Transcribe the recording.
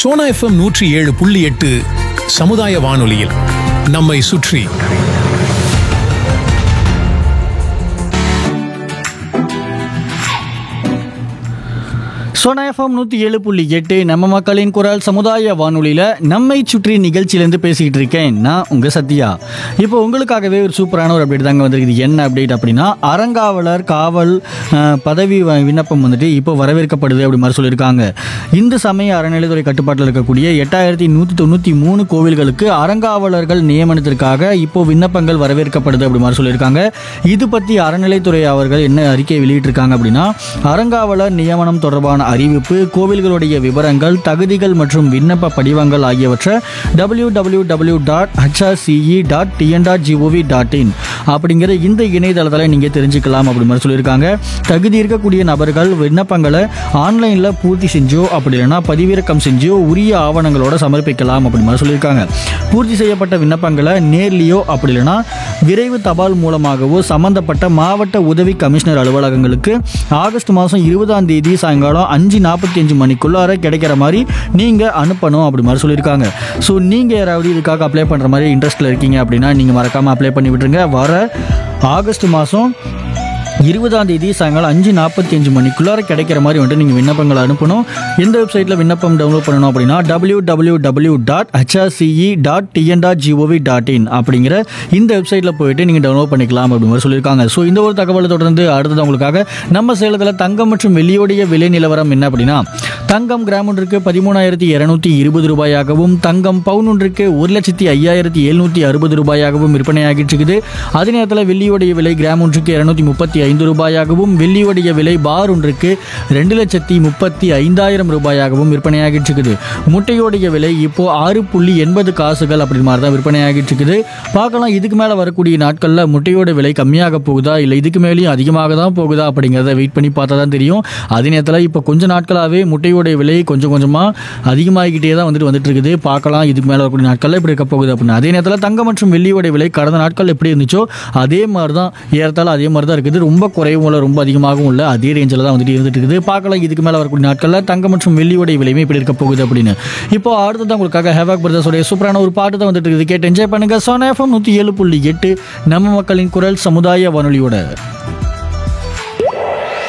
Sona FM நூற்றி ஏழு புள்ளி எட்டு சமுதாய வானொலியில் நம்மை சுற்றி சோனா எஃப்எம் நூற்றி ஏழு புள்ளி எட்டு நம்ம மக்களின் குரல் சமுதாய வானொலியில் நம்மை சுற்றி நிகழ்ச்சியிலேருந்து பேசிக்கிட்டு இருக்கேன் நான் உங்கள் சத்யா இப்போ உங்களுக்காகவே ஒரு சூப்பரான ஒரு அப்டேட் தாங்க வந்திருக்குது என்ன அப்டேட் அப்படின்னா அறங்காவலர் காவல் அஹ், பதவி வ- விண்ணப்பம் வந்துட்டு இப்போ வரவேற்கப்படுது அப்படி மாதிரி சொல்லியிருக்காங்க இந்து சமய அறநிலைத்துறை கட்டுப்பாட்டில் இருக்கக்கூடிய எட்டாயிரத்தி நூற்றி தொண்ணூற்றி மூணு கோவில்களுக்கு அறங்காவலர்கள் நியமனத்திற்காக இப்போ விண்ணப்பங்கள் வரவேற்கப்படுது அப்படி மாதிரி சொல்லியிருக்காங்க இது பற்றி அறநிலைத்துறை அவர்கள் என்ன அறிக்கை வெளியிட்டிருக்காங்க அப்படின்னா அறங்காவலர் நியமனம் தொடர்பான அறிவிப்பு கோவில்களுடைய விவரங்கள் தகுதிகள் மற்றும் விண்ணப்ப படிவங்கள் ஆகியவற்றை W W W dot HRCE dot TN dot GOV dot in அப்படிங்கிற இந்த இணையதளத்தில் நீங்கள் தெரிஞ்சுக்கலாம் அப்படி மாதிரி சொல்லியிருக்காங்க தகுதி இருக்கக்கூடிய நபர்கள் விண்ணப்பங்களை ஆன்லைனில் பூர்த்தி செஞ்சோ அப்படி இல்லைன்னா பதிவிறக்கம் செஞ்சோ உரிய ஆவணங்களோட சமர்ப்பிக்கலாம் அப்படி மாதிரி சொல்லியிருக்காங்க பூர்த்தி செய்யப்பட்ட விண்ணப்பங்களை நேர்லேயோ அப்படி இல்லைன்னா விரைவு தபால் மூலமாகவோ சம்பந்தப்பட்ட மாவட்ட உதவி கமிஷனர் அலுவலகங்களுக்கு ஆகஸ்ட் மாதம் இருபதாம் தேதி சாயங்காலம் அஞ்சு நாற்பத்தி அஞ்சு மணிக்குள்ளார கிடைக்கிற மாதிரி நீங்கள் அனுப்பணும் அப்படி மாதிரி சொல்லியிருக்காங்க ஸோ நீங்கள் யாராவது இதுக்காக அப்ளை பண்ணுற மாதிரி இன்ட்ரெஸ்ட்டில் இருக்கீங்க அப்படின்னா நீங்கள் மறக்காமல் அப்ளை பண்ணி விட்டுருங்க வர ஆகஸ்ட் மாதம் இருபதாம் தேதி சாயங்காலம் அஞ்சு நாற்பத்தி அஞ்சு மணிக்குள்ளார கிடைக்கிற மாதிரி வந்துட்டு நீங்கள் விண்ணப்பங்களை அனுப்பணும் எந்த வெப்சைட்டில் விண்ணப்பம் டவுன்லோட் பண்ணணும் அப்படின்னா W W W dot HRCE dot TN dot GOV dot in அப்படிங்கிற இந்த வெப்சைட்டில் போயிட்டு நீங்கள் டவுன்லோட் பண்ணிக்கலாம் அப்படி மாதிரி சொல்லியிருக்காங்க ஸோ இந்த ஒரு தகவலை தொடர்ந்து அடுத்தது உங்களுக்காக நம்ம சேலத்தில் தங்கம் மற்றும் வெள்ளியோடைய விலை நிலவரம் என்ன அப்படின்னா தங்கம் கிராம் ஒன்றுக்கு பதிமூணாயிரத்தி இரநூத்தி இருபது ரூபாயாகவும் தங்கம் பவுன் ஒன்றுக்கு ஒரு லட்சத்தி ஐயாயிரத்தி எழுநூற்றி அறுபது ரூபாயாகவும் விற்பனையாகிட்டு இருக்குது அதே நேரத்தில் வெள்ளியோடைய விலை கிராம் ஒன்றுக்கு இரநூத்தி முப்பத்தி ஐந்து ரூபாயாகவும் வெள்ளியோடைய விலை பார் ஒன்றுக்கு ரெண்டு லட்சத்தி முப்பத்தி ஐந்தாயிரம் ரூபாயாகவும் விற்பனையாகிட்டு இருக்குது முட்டையோடைய விலை இப்போ ஆறு புள்ளி எண்பது காசுகள் அப்படி மாதிரி தான் விற்பனையாகிட்டு இருக்குது பார்க்கலாம் இதுக்கு மேலே வரக்கூடிய நாட்களில் முட்டையோட விலை கம்மியாக போகுதா இல்லை இதுக்கு மேலேயும் அதிகமாக தான் போகுதா அப்படிங்கிறத வெயிட் பண்ணி பார்த்தா தான் தெரியும் அதே நேரத்தில் இப்போ கொஞ்ச நாட்களாகவே முட்டையோடைய விலை கொஞ்சம் கொஞ்சமாக அதிகமாகிக்கிட்டே தான் வந்துட்டு வந்துட்டு இருக்குது பார்க்கலாம் இதுக்கு மேலே வரக்கூடிய நாட்களில் இப்படி இருக்க போகுது அப்படின்னு அதே நேரத்தில் தங்கம் மற்றும் வெள்ளியோட விலை கடந்த நாட்கள் எப்படி இருந்துச்சோ அதே மாதிரி தான் ஏறத்தாழ அதே மாதிரி தான் இருக்குது ரொம்ப குறைவும் இல்லை ரொம்ப அதிகமாகவும் இல்லை அதே ரேஞ்சில் தான் வந்துட்டு இருந்துட்டு இருக்குது பார்க்கலாம் இதுக்கு மேலே வரக்கூடிய நாட்களில் தங்கம் மற்றும் வெள்ளியோடைய விலையுமே இப்படி இருக்க போகுது அப்படின்னு இப்போ அடுத்தது தான் உங்களுக்காக ஹேவாக் பிரதர்ஸோடைய சூப்பரான ஒரு பாட்டு தான் வந்துட்டு இருக்குது கேட்டு என்ஜாய் பண்ணுங்க சோனா எஃப்எம் நூற்றி ஏழு புள்ளி எட்டு நம்ம மக்களின் குரல் சமுதாய வானொலியோட